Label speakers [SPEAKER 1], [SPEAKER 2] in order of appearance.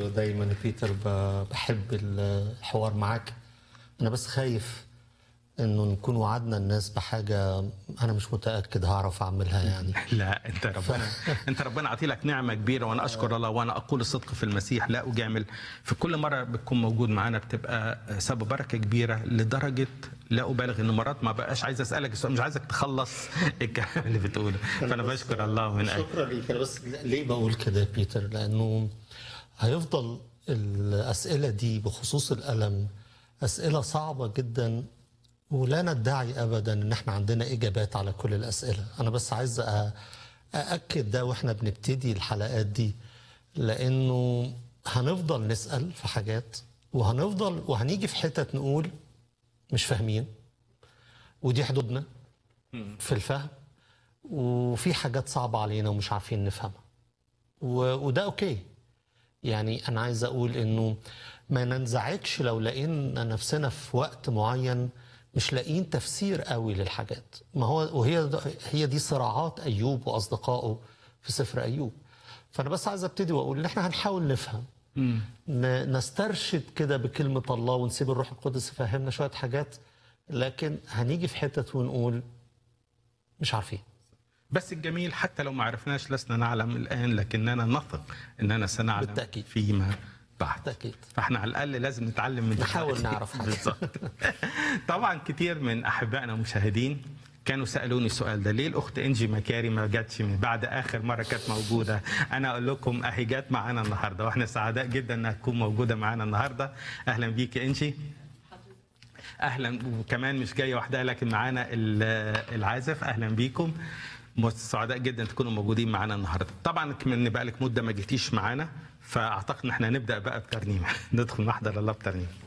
[SPEAKER 1] دايما يا بيتر ب- بحب الحوار معاك انا بس خايف انه نكون وعدنا الناس بحاجه انا مش متاكد هعرف اعملها يعني
[SPEAKER 2] لا انت ربنا انت ربنا عطي لك نعمه كبيره وانا اشكر الله وانا اقول الصدق في المسيح لا اجامل في كل مره بتكون موجود معانا بتبقى سبب بركه كبيره لدرجه لا ابالغ ان مرات ما بقاش عايز اسالك السؤال مش عايزك تخلص الكلام اللي بتقوله فانا بشكر الله من اجل
[SPEAKER 1] شكرا ليك انا بس ليه بقول كده يا بيتر لانه هيفضل الاسئله دي بخصوص الالم اسئله صعبه جدا ولا ندعي ابدا ان احنا عندنا اجابات على كل الاسئله انا بس عايز أ- ااكد ده واحنا بنبتدي الحلقات دي لانه هنفضل نسال في حاجات وهنفضل وهنيجي في حتت نقول مش فاهمين ودي حدودنا في الفهم وفي حاجات صعبة علينا ومش عارفين نفهمها و- وده أوكي يعني أنا عايز أقول إنه ما ننزعجش لو لقينا نفسنا في وقت معين مش لاقيين تفسير قوي للحاجات ما هو وهي هي دي صراعات أيوب وأصدقائه في سفر أيوب فأنا بس عايز أبتدي وأقول إن إحنا هنحاول نفهم ن- نسترشد كده بكلمة الله ونسيب الروح القدس يفهمنا شوية حاجات لكن هنيجي في حتت ونقول مش عارفين
[SPEAKER 2] بس الجميل حتى لو ما عرفناش لسنا نعلم الان لكننا نثق اننا سنعلم
[SPEAKER 1] بالتأكيد.
[SPEAKER 2] فيما بعد
[SPEAKER 1] بالتأكيد.
[SPEAKER 2] فاحنا على الاقل لازم نتعلم من
[SPEAKER 1] نحاول
[SPEAKER 2] دلوقتي.
[SPEAKER 1] نعرف حاجة.
[SPEAKER 2] بالظبط طبعا كتير من احبائنا المشاهدين كانوا سالوني السؤال ده ليه الاخت انجي مكاري ما جاتش من بعد اخر مره كانت موجوده انا اقول لكم اهي جت معانا النهارده واحنا سعداء جدا انها تكون موجوده معانا النهارده اهلا بيك يا انجي اهلا وكمان مش جايه وحدها لكن معانا ال- العازف اهلا بيكم سعداء جدا تكونوا موجودين معانا النهارده طبعا كمان بقى لك مده ما جيتيش معانا فاعتقد ان احنا نبدا بقى بترنيمه ندخل نحضر الله بترنيمه